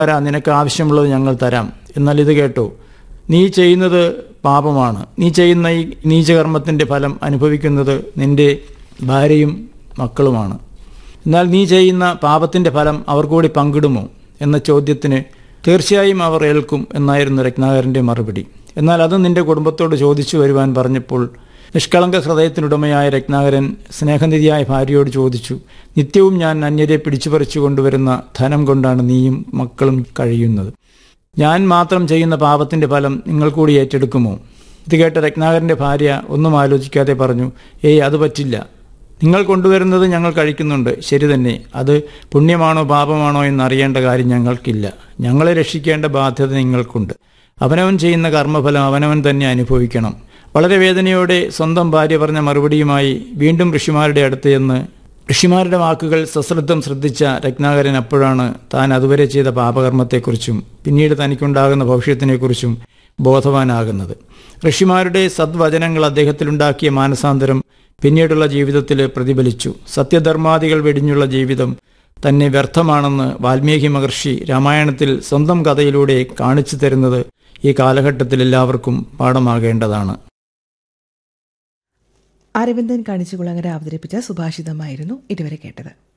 തരാം നിനക്ക് ആവശ്യമുള്ളത് ഞങ്ങൾ തരാം എന്നാൽ ഇത് കേട്ടോ നീ ചെയ്യുന്നത് പാപമാണ് നീ ചെയ്യുന്ന ഈ നീചകർമ്മത്തിൻ്റെ ഫലം അനുഭവിക്കുന്നത് നിന്റെ ഭാര്യയും മക്കളുമാണ് എന്നാൽ നീ ചെയ്യുന്ന പാപത്തിൻ്റെ ഫലം അവർ കൂടി പങ്കിടുമോ എന്ന ചോദ്യത്തിന് തീർച്ചയായും അവർ ഏൽക്കും എന്നായിരുന്നു രത്നാകരൻ്റെ മറുപടി എന്നാൽ അത് നിന്റെ കുടുംബത്തോട് ചോദിച്ചു വരുവാൻ പറഞ്ഞപ്പോൾ നിഷ്കളങ്ക ഹൃദയത്തിനുടമയായ രത്നാകരൻ സ്നേഹനിധിയായ ഭാര്യയോട് ചോദിച്ചു നിത്യവും ഞാൻ അന്യരെ പിടിച്ചുപറിച്ചു കൊണ്ടുവരുന്ന ധനം കൊണ്ടാണ് നീയും മക്കളും കഴിയുന്നത് ഞാൻ മാത്രം ചെയ്യുന്ന പാപത്തിന്റെ ഫലം നിങ്ങൾ കൂടി ഏറ്റെടുക്കുമോ ഇത് കേട്ട രത്നാകരന്റെ ഭാര്യ ഒന്നും ആലോചിക്കാതെ പറഞ്ഞു ഏയ് അത് പറ്റില്ല നിങ്ങൾ കൊണ്ടുവരുന്നത് ഞങ്ങൾ കഴിക്കുന്നുണ്ട് ശരി തന്നെ അത് പുണ്യമാണോ പാപമാണോ എന്നറിയേണ്ട കാര്യം ഞങ്ങൾക്കില്ല ഞങ്ങളെ രക്ഷിക്കേണ്ട ബാധ്യത നിങ്ങൾക്കുണ്ട് അവനവൻ ചെയ്യുന്ന കർമ്മഫലം അവനവൻ തന്നെ അനുഭവിക്കണം വളരെ വേദനയോടെ സ്വന്തം ഭാര്യ പറഞ്ഞ മറുപടിയുമായി വീണ്ടും ഋഷിമാരുടെ അടുത്ത് ചെന്ന് ഋഷിമാരുടെ വാക്കുകൾ സശ്രദ്ധം ശ്രദ്ധിച്ച രത്നാകരൻ അപ്പോഴാണ് താൻ അതുവരെ ചെയ്ത പാപകർമ്മത്തെക്കുറിച്ചും പിന്നീട് തനിക്കുണ്ടാകുന്ന ഭവിഷ്യത്തിനെക്കുറിച്ചും ബോധവാനാകുന്നത് ഋഷിമാരുടെ സദ്വചനങ്ങൾ അദ്ദേഹത്തിലുണ്ടാക്കിയ മാനസാന്തരം പിന്നീടുള്ള ജീവിതത്തിൽ പ്രതിഫലിച്ചു സത്യധർമാദികൾ വെടിഞ്ഞുള്ള ജീവിതം തന്നെ വ്യർത്ഥമാണെന്ന് വാൽമീകി മഹർഷി രാമായണത്തിൽ സ്വന്തം കഥയിലൂടെ കാണിച്ചു തരുന്നത് ഈ കാലഘട്ടത്തിൽ എല്ലാവർക്കും പാഠമാകേണ്ടതാണ് അരവിന്ദൻ കാണിച്ചുകുളങ്ങര അവതരിപ്പിച്ച സുഭാഷിതമായിരുന്നു ഇതുവരെ കേട്ടത്